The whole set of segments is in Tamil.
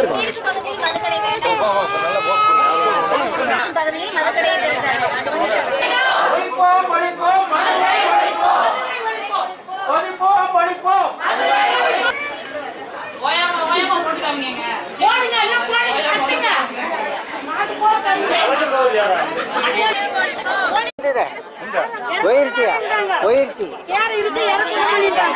இருக்கும் பகுதியில் மதுக்கடை இருக்கிறது படிப்போம் படிப்போம் படிப்போம் படிப்போம் ஓயாம ஓயாம போட்டு காமிங்க போடுங்க எல்லாம் போடுங்க கட்டுங்க மாட்டு போட்டு போயிருச்சு போயிருச்சு சேர் இருக்கு இறக்கி பண்ணிட்டாங்க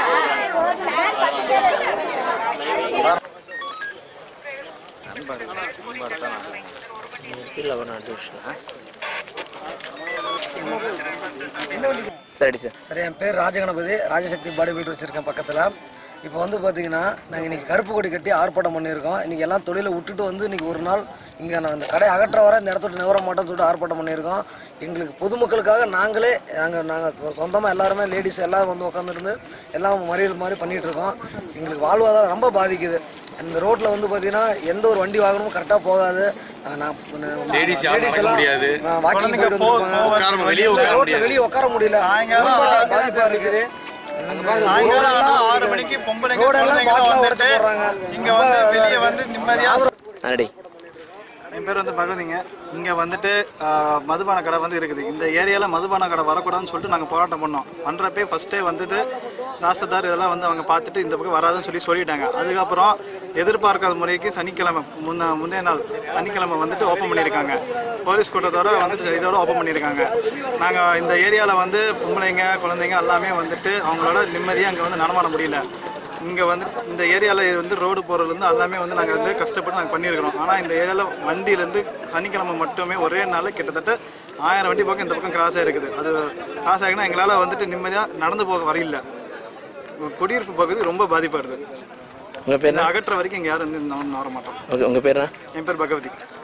சரி சார் சரி என் பேர் ராஜகணபதி ராஜசக்தி பாடி பில்டர் வச்சுருக்கேன் பக்கத்தில் இப்போ வந்து பார்த்தீங்கன்னா நாங்கள் இன்றைக்கி கருப்பு கொடி கட்டி ஆர்ப்பாட்டம் பண்ணியிருக்கோம் இன்றைக்கி எல்லாம் தொழிலை விட்டுட்டு வந்து இன்றைக்கி ஒரு நாள் இங்கே நான் அந்த கடை அகற்ற வர இந்த இடத்துல நிவர மாட்டோம்னு சொல்லிட்டு ஆர்ப்பாட்டம் பண்ணியிருக்கோம் எங்களுக்கு பொதுமக்களுக்காக நாங்களே நாங்கள் நாங்கள் சொந்தமாக எல்லாருமே லேடிஸ் எல்லாம் வந்து உட்காந்துருந்து எல்லாம் மறியல் மாதிரி பண்ணிகிட்டு இருக்கோம் எங்களுக்கு வாழ்வாதாரம் ரொம்ப பாதிக்குது இந்த ரோட்டில் வந்து பார்த்தீங்கன்னா எந்த ஒரு வண்டி வாகனமும் கரெக்டாக போகாது நான் Ladies யாரும் நடக்க முடியாது. வாக்கிங் போயிட்டு உட்கார- வெளியே உட்கார ரோட்ல முடியாது. வெளியே உட்கார முடியல ரொம்ப பாதிப்பா இருக்குது சாயங்காலம் ஆனா ஆறு மணிக்கு பொம்பளைங்க ரோடெல்லாம் குழந்தைங்க பாட்டிலா உடைச்சு வந்துட்டு போடுறாங்க இங்க வந்து வெளியே வந்து நிம்மதியா ரெடி என் பேர் வந்து பகவதிங்க இங்கே வந்துட்டு ஆஹ், மதுபான கடை வந்து இருக்குது இந்த ஏரியாவில் மதுபான கடை வரக்கூடாதுன்னு சொல்லிட்டு நாங்கள் போராட்டம் பண்ணோம் பண்ணுறப்பே ஃபஸ்ட்டே வந்துட்டு தாசதார் இதெல்லாம் வந்து அவங்க பார்த்துட்டு இந்த பக்கம் வராதுன்னு சொல்லி சொல்லிட்டாங்க அதுக்கப்புறம் எதிர்பார்க்காத முறைக்கு சனிக்கிழமை முன்ன முந்தைய நாள் சனிக்கிழமை வந்துட்டு ஓப்பன் பண்ணியிருக்காங்க போலீஸ் கூட்டத்தோட வந்துட்டு இதோட ஓப்பன் பண்ணியிருக்காங்க நாங்கள் இந்த ஏரியாவில் வந்து பொம்பளைங்க குழந்தைங்க எல்லாமே வந்துட்டு அவங்களோட நிம்மதியாக அங்கே வந்து நடமாட முடியல இங்கே வந்து இந்த ஏரியாவில் வந்து ரோடு போகிறதுலேருந்து எல்லாமே வந்து நாங்கள் வந்து கஷ்டப்பட்டு நாங்கள் பண்ணியிருக்கிறோம் ஆனால் இந்த ஏரியாவில் வண்டியிலேருந்து சனிக்கிழமை மட்டுமே ஒரே நாள் கிட்டத்தட்ட ஆயிரம் வண்டி பக்கம் இந்த பக்கம் கிராஸ் ஆகிருக்குது அது கிராஸ் ஆகினா எங்களால் வந்துட்டு நிம்மதியாக நடந்து போக வரையில்லை குடியிருப்பு பகுதி ரொம்ப பாதிப்படுது உங்கள் பேர் இந்த அகற்ற வரைக்கும் இங்கே யாரும் வந்து இன்னும் வர மாட்டோம் ஓகே உங்கள் பேர் என்ன என் பேர் பகவதி